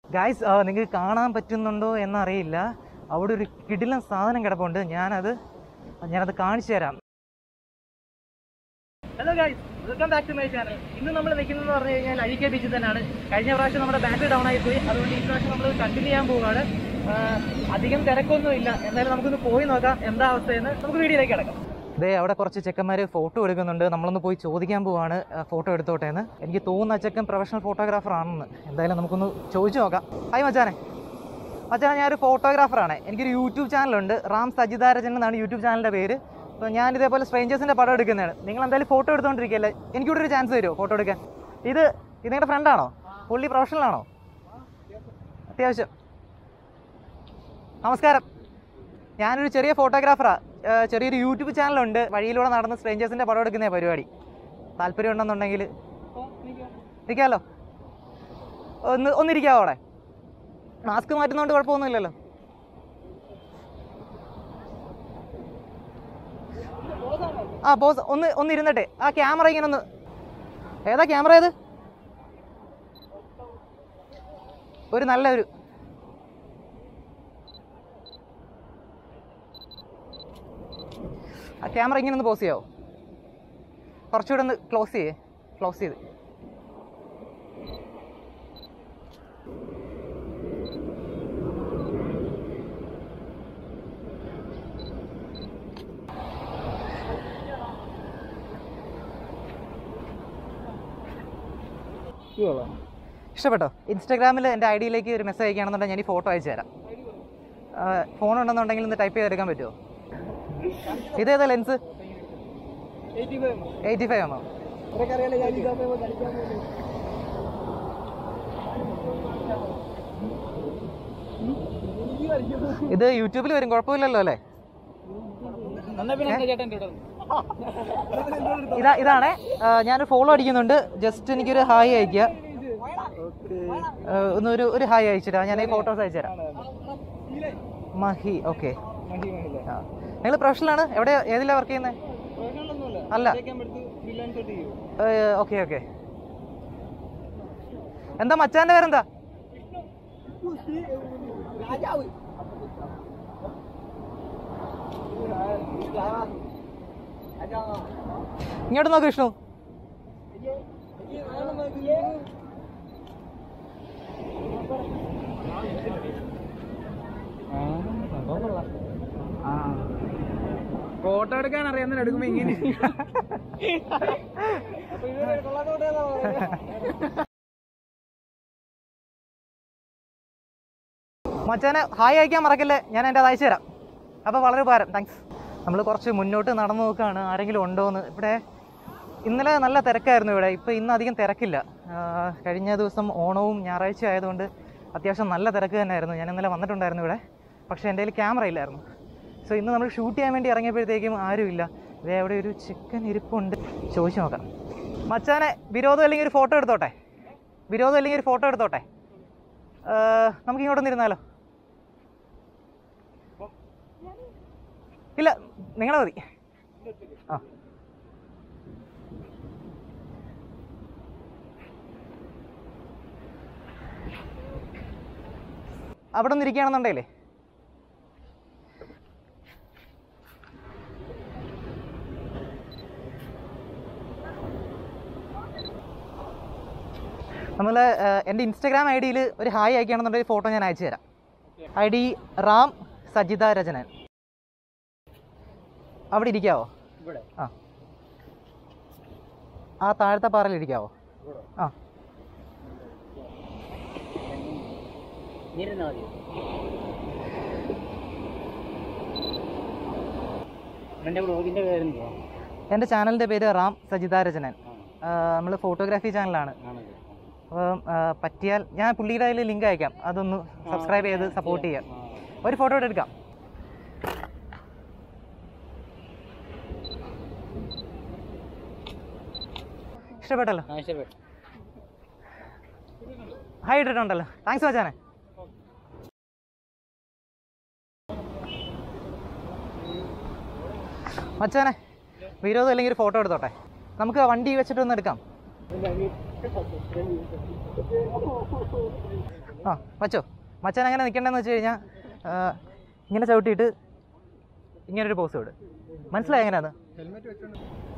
Guys നിങ്ങൾക്ക് കാണാൻ പറ്റുന്നുണ്ടോ എന്നറിയില്ല അവിടെ ഒരു കിടിലൻ സാധനം കിടപ്പുണ്ട് ഞാനത് ഞാനത് കാണിച്ചു തരാം hello guys welcome back to my channel ഇന്ന് നമ്മൾ നിൽക്കുന്നത് പറഞ്ഞു കഴിഞ്ഞാൽ ഐ കെ ബീച്ചിൽ തന്നെയാണ് കഴിഞ്ഞ പ്രാവശ്യം നമ്മുടെ ബാറ്ററി ഡൗൺ ആയി പോയി അതുകൊണ്ട് ഈ പ്രാവശ്യം നമ്മൾ കണ്ടിന്യൂ ചെയ്യാൻ പോവുകയാണ് ആ, അധികം തിരക്കൊന്നും ഇല്ല എന്തായാലും നമുക്കൊന്ന് പോയി നോക്കാം എന്താ അവസ്ഥയെന്ന് നമുക്ക് വീഡിയോയിലേക്ക് കിടക്കാം ദേ അവിടെ കുറച്ച് ചെക്കന്മാർ ഫോട്ടോ എടുക്കുന്നുണ്ട് നമ്മളൊന്ന് പോയി ചോദിക്കാൻ പോവാണ് ഫോട്ടോ എടുത്തോട്ടെ എന്ന് എനിക്ക് തോന്നുന്ന ആ ചെക്കൻ പ്രൊഫഷണൽ ഫോട്ടോഗ്രാഫർ ആണെന്ന് എന്തായാലും നമുക്കൊന്ന് ചോദിച്ചു നോക്കാം ഹായ് മച്ചാനെ മച്ചാനെ ഞാനൊരു ഫോട്ടോഗ്രാഫറാണ് എനിക്കൊരു യൂട്യൂബ് ചാനലുണ്ട് റാം സജിതാരജൻ എന്നാണ് യൂട്യൂബ് ചാനലിൻ്റെ പേര് അപ്പോൾ ഞാൻ ഇതേപോലെ സ്ട്രേഞ്ചേഴ്സിൻ്റെ പടം എടുക്കുന്നതാണ് നിങ്ങൾ എന്തായാലും ഫോട്ടോ എടുത്തുകൊണ്ടിരിക്കുകയല്ലേ എനിക്കൂടെ ഒരു ചാൻസ് തരുമോ ഫോട്ടോ എടുക്കാൻ ഇത് ഇത് നിങ്ങളുടെ ഫ്രണ്ടാണോ പുള്ളി പ്രൊഫഷണലാണോ അത്യാവശ്യം നമസ്കാരം ഞാനൊരു ചെറിയ ഫോട്ടോഗ്രാഫറാണ് ചെറിയൊരു യൂട്യൂബ് ചാനലുണ്ട് വഴിയിലൂടെ നടന്ന് സ്ട്രേഞ്ചേഴ്സിൻ്റെ പടം എടുക്കുന്ന പരിപാടി താല്പര്യം ഉണ്ടെന്നുണ്ടെങ്കിൽ ഇരിക്കാമല്ലോ ഒന്ന് ഒന്നിരിക്കാവോ അവിടെ മാസ്ക് മാറ്റുന്നതുകൊണ്ട് കുഴപ്പമൊന്നുമില്ലല്ലോ ആ ബോസ് ഒന്ന് ഒന്ന് ഇരുന്നട്ടെ ആ ക്യാമറ ഇങ്ങനെ ഒന്ന് ഏതാ ക്യാമറ ഏത് ഒരു നല്ല ഒരു ആ ക്യാമറ ഇങ്ങനെ ഒന്ന് പോസ് ചെയ്യാവോ കുറച്ചുകൂടെ ഒന്ന് ക്ലോസ് ചെയ്യേ ക്ലോസ് ചെയ്ത് ഇഷ്ടപ്പെട്ടോ ഇൻസ്റ്റാഗ്രാമിൽ എൻ്റെ ഐ ഡിയിലേക്ക് ഒരു മെസ്സേജ് അയക്കുകയാണെന്നുണ്ടെങ്കിൽ ഞാൻ ഈ ഫോട്ടോ അയച്ചു തരാം ഫോൺ ഉണ്ടെന്നുണ്ടെങ്കിൽ ഒന്ന് ടൈപ്പ് ചെയ്തെടുക്കാൻ പറ്റുമോ ഇതേതാ ലെൻസ് എയ്റ്റി ഫൈവ് ആണോ ഇത് യൂട്യൂബിൽ വരും കുഴപ്പമില്ലല്ലോ അല്ലേ ഇതാ ഇതാണേ ആ, ഞാനൊരു ഫോളോ അടിക്കുന്നുണ്ട് ജസ്റ്റ് എനിക്കൊരു ഹായ് അയക്കുക ആ, ഒന്ന് ഒരു ഒരു ഹായ് അയച്ചിട്ടാ ഞാൻ ഈ ഫോട്ടോസ് അയച്ചു തരാം മഹി ഓക്കെ നിങ്ങൾ പ്രൊഫഷണലാണ് എവിടെ ഏതിലാ വർക്ക് ചെയ്യുന്നത് അല്ല ഓക്കെ ഓക്കെ എന്താ മച്ചാന്റെ പേരെന്താ ഇങ്ങോട്ട് നോക്ക് വിഷ്ണു ഫോട്ടോ എടുക്കാൻ അറിയാവുന്ന എടുക്കുമ്പോ ഇങ്ങനെ മച്ചാനെ ഹായ് അയക്കാൻ മറക്കല്ലേ ഞാൻ എൻ്റെ അത് അയച്ചു തരാം അപ്പോൾ വളരെ ഉപകാരം താങ്ക്സ് നമ്മൾ കുറച്ച് മുന്നോട്ട് നടന്നു നോക്കുകയാണ് ആരെങ്കിലും ഉണ്ടോ എന്ന് ഇവിടെ ഇന്നലെ നല്ല തിരക്കായിരുന്നു ഇവിടെ ഇപ്പോൾ ഇന്ന് അധികം തിരക്കില്ല ആ, കഴിഞ്ഞ ദിവസം ഓണവും ഞായറാഴ്ച ആയതുകൊണ്ട് അത്യാവശ്യം നല്ല തിരക്ക് തന്നെയായിരുന്നു ഞാൻ ഇന്നലെ വന്നിട്ടുണ്ടായിരുന്നു ഇവിടെ പക്ഷേ എൻ്റെ കയ്യിൽ ക്യാമറ ഇല്ലായിരുന്നു സോ ഇന്ന് നമ്മൾ ഷൂട്ട് ചെയ്യാൻ വേണ്ടി ഇറങ്ങിയപ്പോഴത്തേക്കും ആരുമില്ല ഇതേ അവിടെ ഒരു ചിക്കൻ ഇരിപ്പുണ്ട് ചോദിച്ചു നോക്കാം മച്ചാനെ വിരോധം അല്ലെങ്കിൽ ഒരു ഫോട്ടോ എടുത്തോട്ടെ വിരോധം അല്ലെങ്കിൽ ഒരു ഫോട്ടോ എടുത്തോട്ടെ ആ, നമുക്ക് ഇങ്ങോട്ട് ഇരുന്നാലോ ഇല്ല നിങ്ങളെ മതി ആ അവിടെ ഒന്ന് ഇരിക്കുകയാണെന്നുണ്ടെങ്കിലേ നമ്മൾ എൻ്റെ ഇൻസ്റ്റാഗ്രാം ഐ ഡിയിൽ ഒരു ഹായ് അയക്കുകയാണെന്നുണ്ടെങ്കിൽ ഫോട്ടോ ഞാൻ അയച്ചു തരാം ഐ ഡി റാം സജിത രചനൻ അവിടെ ഇരിക്കാവോ ഇവിടെ ആ ആ താഴത്തെ പാറയിൽ ഇരിക്കാവോ ആ ഇരുന്നാ മതി എൻ്റെ ബ്ലോഗിൻ്റെ പേരെന്തുവാ എൻ്റെ ചാനലിൻ്റെ പേര് റാം സജിത രചനൻ നമ്മൾ ഫോട്ടോഗ്രാഫി ചാനലാണ് ആണല്ലേ അപ്പം ആ, പറ്റിയാൽ ഞാൻ പുള്ളിയുടെ കയ്യിൽ ലിങ്ക് അയക്കാം അതൊന്ന് സബ്സ്ക്രൈബ് ചെയ്ത് സപ്പോർട്ട് ചെയ്യാം ഒരു ഫോട്ടോ കൂടെ എടുക്കാം ഇഷ്ടപ്പെട്ടല്ലോ ആ ഇഷ്ടപ്പെട്ടു ഹായ് ഇട്ടിട്ടുണ്ടല്ലോ താങ്ക്സ് മച്ചാനെ മച്ചാനെ വിരോധം അല്ലെങ്കിൽ ഒരു ഫോട്ടോ എടുത്തോട്ടെ നമുക്ക് വണ്ടി വെച്ചിട്ട് ഒന്ന് എടുക്കാം ആ വച്ചോ മച്ചാൻ അങ്ങനെ നിൽക്കേണ്ടതെന്ന് വെച്ച് കഴിഞ്ഞാൽ ഇങ്ങനെ ചവിട്ടിയിട്ട് ഇങ്ങനെ ഒരു പോസ് വിട് മനസ്സിലായി എങ്ങനെയാണ് ഹെൽമെറ്റ് വെച്ചോണ്ട്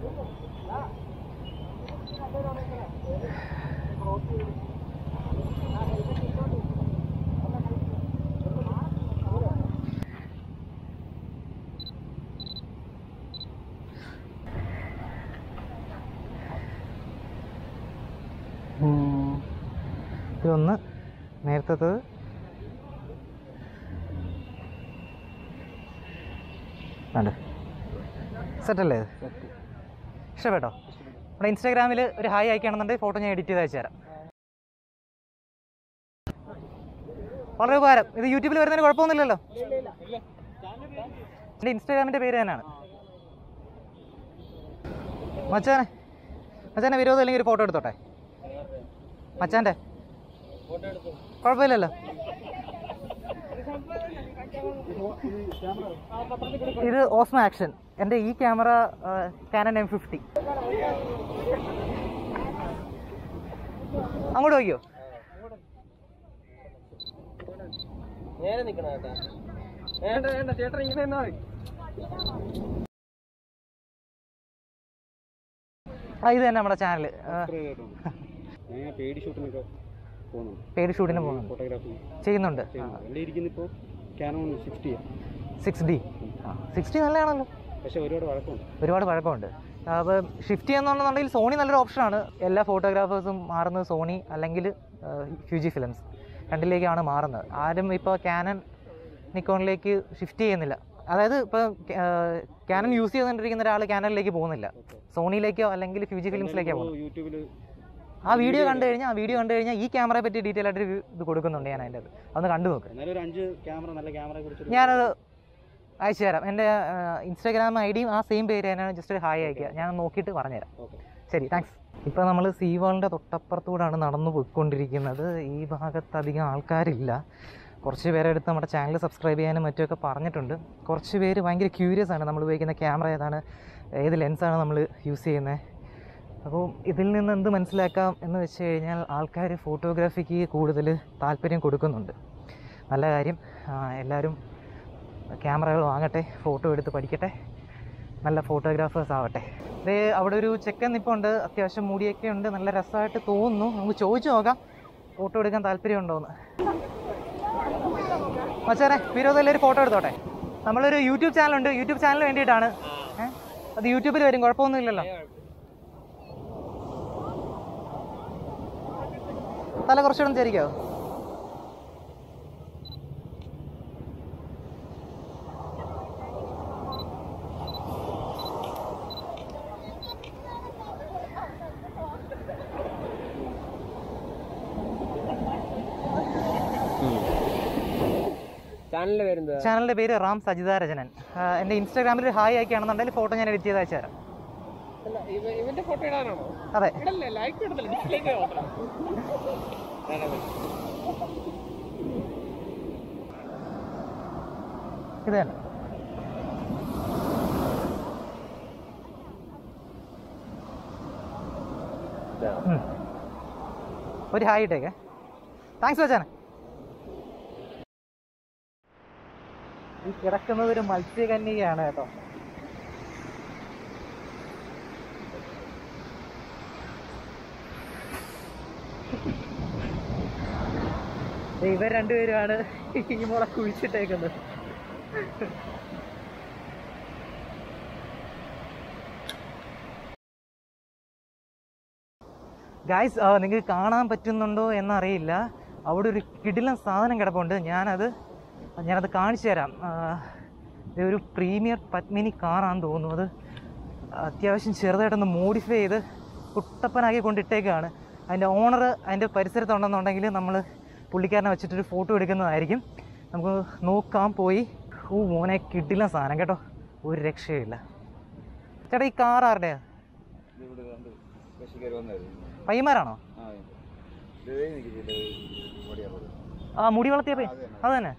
ഇതൊന്ന് നേരത്തത് വേണ്ട സെറ്റല്ലേ ഇത് ഇഷ്ടപ്പെട്ടോ നമ്മുടെ ഇൻസ്റ്റാഗ്രാമിൽ ഒരു ഹായ് അയക്കുകയാണെന്നുണ്ടെങ്കിൽ ഫോട്ടോ ഞാൻ എഡിറ്റ് ചെയ്ത് അയച്ചു തരാം വളരെ ഉപകാരം ഇത് യൂട്യൂബിൽ വരുന്നതിന് കുഴപ്പമൊന്നുമില്ലല്ലോ എൻ്റെ ഇൻസ്റ്റാഗ്രാമിൻ്റെ പേര് തന്നെയാണ് മച്ചാനെ മച്ചാനെ വിരോധം അല്ലെങ്കിൽ ഒരു ഫോട്ടോ എടുത്തോട്ടെ മച്ചാൻ്റെ കുഴപ്പമില്ലല്ലോ ഇത് ഓസ്മ ആക്ഷൻ എൻ്റെ ഈ ക്യാമറ കാനൻ എം ഫിഫ്റ്റി അങ്ങോട്ട് നോക്കിയോ നേരെ നിക്കണം കേട്ടാ വേണ്ട വേണ്ട ചേട്ടൻ ഇങ്ങനെ നിന്നാ മതി ആ ഇത് തന്നെ നമ്മുടെ ചാനൽ ഞാൻ പേടി ഷൂട്ടിനൊക്കെ പോകുന്നുണ്ട് പേര് ഷൂട്ടിന് പോകുന്നുണ്ട് ഫോട്ടോഗ്രാഫി ചെയ്യുന്നുണ്ട് എൻ്റെ ഇരിക്കുന്നിപ്പോൾ ക്യാനോൺ സിക്സ്റ്റിയാണ് സിക്സ് ഡി സിക്സ് ഡി നല്ലതാണല്ലോ പക്ഷേ ഒരുപാട് വഴക്കമുണ്ട് ഒരുപാട് പഴക്കമുണ്ട് അപ്പോൾ ഷിഫ്റ്റ് ചെയ്യുന്നുണ്ടെന്നുണ്ടെങ്കിൽ സോണി നല്ലൊരു ഓപ്ഷനാണ് എല്ലാ ഫോട്ടോഗ്രാഫേഴ്സും മാറുന്നത് സോണി അല്ലെങ്കിൽ ഫ്യൂജി ഫിലിംസ് രണ്ടിലേക്കാണ് മാറുന്നത് ആരും ഇപ്പോൾ ക്യാനൻ നിക്കോണിലേക്ക് ഷിഫ്റ്റ് ചെയ്യുന്നില്ല അതായത് ഇപ്പോൾ ക്യാനൻ യൂസ് ചെയ്തുകൊണ്ടിരിക്കുന്ന ഒരാൾ ക്യാനനിലേക്ക് പോകുന്നില്ല സോണിയിലേക്കോ അല്ലെങ്കിൽ ഫ്യൂജി ഫിലിംസിലേക്കോ പോകുന്നത് യൂട്യൂബിൽ ആ വീഡിയോ കണ്ടു കഴിഞ്ഞാൽ ആ വീഡിയോ കണ്ടു കഴിഞ്ഞാൽ ഈ ക്യാമറയെ പറ്റി ഡീറ്റെയിൽ ആയിട്ട് ഒരു ഇത് കൊടുക്കുന്നുണ്ട് ഞാൻ അതിൻ്റെ അത് അതൊന്ന് കണ്ടു നോക്ക് എന്നാലും ഒരു അഞ്ച് ക്യാമറ നല്ല ക്യാമറയെ കുറിച്ച് ഞാനത് അയച്ചു തരാം എൻ്റെ ഇൻസ്റ്റാഗ്രാം ഐ ഡിയും ആ സെയിം പേര് തന്നെയാണ് ജസ്റ്റ് ഒരു ഹായ് അയക്കുക ഞാൻ നോക്കിയിട്ട് പറഞ്ഞുതരാം ഓക്കെ ശരി താങ്ക്സ് ഇപ്പോൾ നമ്മൾ സീവാളിൻ്റെ തൊട്ടപ്പുറത്തൂടാണ് നടന്നു പോയിക്കൊണ്ടിരിക്കുന്നത് ഈ ഭാഗത്ത് അധികം ആൾക്കാരില്ല കുറച്ച് പേരെ അടുത്ത് നമ്മുടെ ചാനൽ സബ്സ്ക്രൈബ് ചെയ്യാനും മറ്റുമൊക്കെ പറഞ്ഞിട്ടുണ്ട് കുറച്ച് പേര് ഭയങ്കര ക്യൂരിയസ് ആണ് നമ്മൾ ഉപയോഗിക്കുന്ന ക്യാമറ ഏതാണ് ഏത് ലെൻസാണ് നമ്മൾ യൂസ് ചെയ്യുന്നത് അപ്പോൾ ഇതിൽ നിന്ന് എന്ത് മനസ്സിലാക്കാം എന്ന് വെച്ച് കഴിഞ്ഞാൽ ആൾക്കാർ ഫോട്ടോഗ്രാഫിക്ക് കൂടുതൽ താല്പര്യം കൊടുക്കുന്നുണ്ട് നല്ല കാര്യം ആ, എല്ലാവരും ക്യാമറകൾ വാങ്ങട്ടെ ഫോട്ടോ എടുത്ത് പഠിക്കട്ടെ നല്ല ഫോട്ടോഗ്രാഫേഴ്സ് ആവട്ടെ ഇത് അവിടെ ഒരു ചെക്കൻ നിപ്പുണ്ട് അത്യാവശ്യം മുടിയൊക്കെ ഉണ്ട് നല്ല രസമായിട്ട് തോന്നുന്നു നമുക്ക് ചോദിച്ചു നോക്കാം ഫോട്ടോ എടുക്കാൻ താല്പര്യമുണ്ടോയെന്ന് മച്ചാനെ വിരോധം ഒരു ഫോട്ടോ എടുത്തോട്ടെ നമ്മളൊരു യൂട്യൂബ് ചാനലുണ്ട് യൂട്യൂബ് ചാനലിന് വേണ്ടിയിട്ടാണ് ഏ? അത് യൂട്യൂബിൽ വരും കുഴപ്പമൊന്നുമില്ലല്ലോ തല കുറച്ചുകൂടെ ചേരിക്കോ ചാനലിൽ വരുന്നത് ചാനലിന്റെ പേര് റാം സജിത രചനൻ ആ, എൻ്റെ ഇൻസ്റ്റാഗ്രാമിൽ ഒരു ഹായ് അയക്കുകയാണെന്നുണ്ടെങ്കിൽ ഫോട്ടോ ഞാൻ എഡിറ്റ് ചെയ്ത് അയച്ചു തരാം ഇവന്റെ ഫോട്ടോ ഇടാനാണോ അതെ ഇടല്ലേ ലൈക്ക് ഇടത്തില്ല ഡിസ്ലൈക്ക് മാത്രം ഇത് തന്നെ ഉം. ഒരു ഹായ് ഇട്ടേക്കെ താങ്ക്സ് വെച്ചാനെ ഈ കിടക്കുന്നത് ഒരു മത്സ്യകന്യകയാണ് കേട്ടോ ദേ ഇവർ രണ്ടുപേരുമാണ് ഈ മുള കുഴിച്ചിട്ടേക്കുന്നത് ഗായ്സ് നിങ്ങൾക്ക് കാണാൻ പറ്റുന്നുണ്ടോ എന്നറിയില്ല അവിടെ ഒരു കിടിലൻ സാധനം കിടപ്പുണ്ട് ഞാനത് ഞാനത് കാണിച്ചു തരാം ആ, ഇത് ഒരു പ്രീമിയർ പത്മിനി കാറാണെന്ന് തോന്നുന്നു അത് അത്യാവശ്യം ചെറുതായിട്ടൊന്ന് മോഡിഫൈ ചെയ്ത് കുട്ടപ്പനാക്കി കൊണ്ടിട്ടേക്കാണ് അതിൻ്റെ ഓണർ അതിൻ്റെ പരിസരത്തുണ്ടെന്നുണ്ടെങ്കിൽ നമ്മൾ പുള്ളിക്കാരനെ വെച്ചിട്ടൊരു ഫോട്ടോ എടുക്കുന്നതായിരിക്കും നമുക്ക് നോക്കാൻ പോയി ഓ മോനെ കിടിലൻ സാധനം കേട്ടോ ഒരു രക്ഷയില്ല ചേട്ടാ ഈ കാർ ആരുടെയാ പയ്യന്മാരാണോ ആ മുടി വളർത്തിയപ്പോ അത് തന്നെ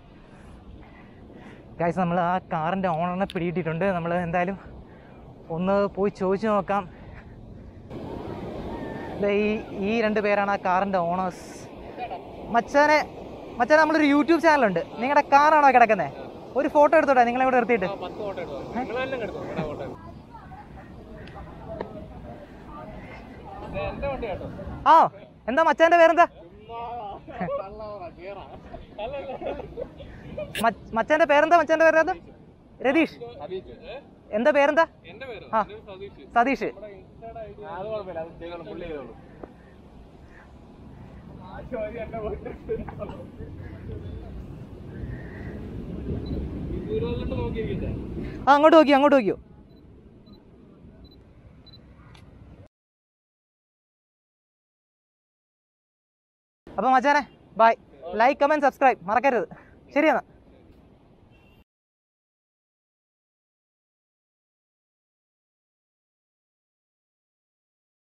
ഗൈസ് നമ്മൾ ആ കാറിൻ്റെ ഓണറിനെ പിടിയിട്ടിട്ടുണ്ട് നമ്മൾ എന്തായാലും ഒന്ന് പോയി ചോദിച്ചു നോക്കാം ദേ ഈ ഈ രണ്ട് പേരാണ് ആ കാറിൻ്റെ ഓണേഴ്സ് മച്ചാനെ മച്ചാനെ നമ്മളൊരു യൂട്യൂബ് ചാനലുണ്ട് നിങ്ങളുടെ കാറാണോ കിടക്കുന്നത് ഒരു ഫോട്ടോ എടുത്തോട്ടെ നിങ്ങളെ ഇവിടെ നിർത്തിയിട്ട് പത്ത് ഫോട്ടോ എടുത്തോ നിങ്ങളെല്ലാം എടുത്തോ ഇവിടെ ഫോട്ടോ എന്റെ വണ്ടി കേട്ടോ ആ എന്താ മച്ചാന്റെ പേരെന്താ മ- മച്ചാന്റെ പേരെന്താ മച്ചാന്റെ പേരെന്താ രതീഷ് എന്താ പേരെന്താ എന്റെ പേര് ആ സതീഷ് സതീഷ് അത് കുഴപ്പമില്ല അത് ചെയ്തോളൂ പുള്ളി ചെയ്തോളൂ നോക്കിയിരിക്കട്ടെ ആ അങ്ങോട്ട് നോക്കിയോ അങ്ങോട്ട് നോക്കിയോ അപ്പോൾ മച്ചാനെ ബൈ ലൈക്ക് കമൻറ്റ് സബ്സ്ക്രൈബ് മറക്കരുത് ശരിയെന്നാ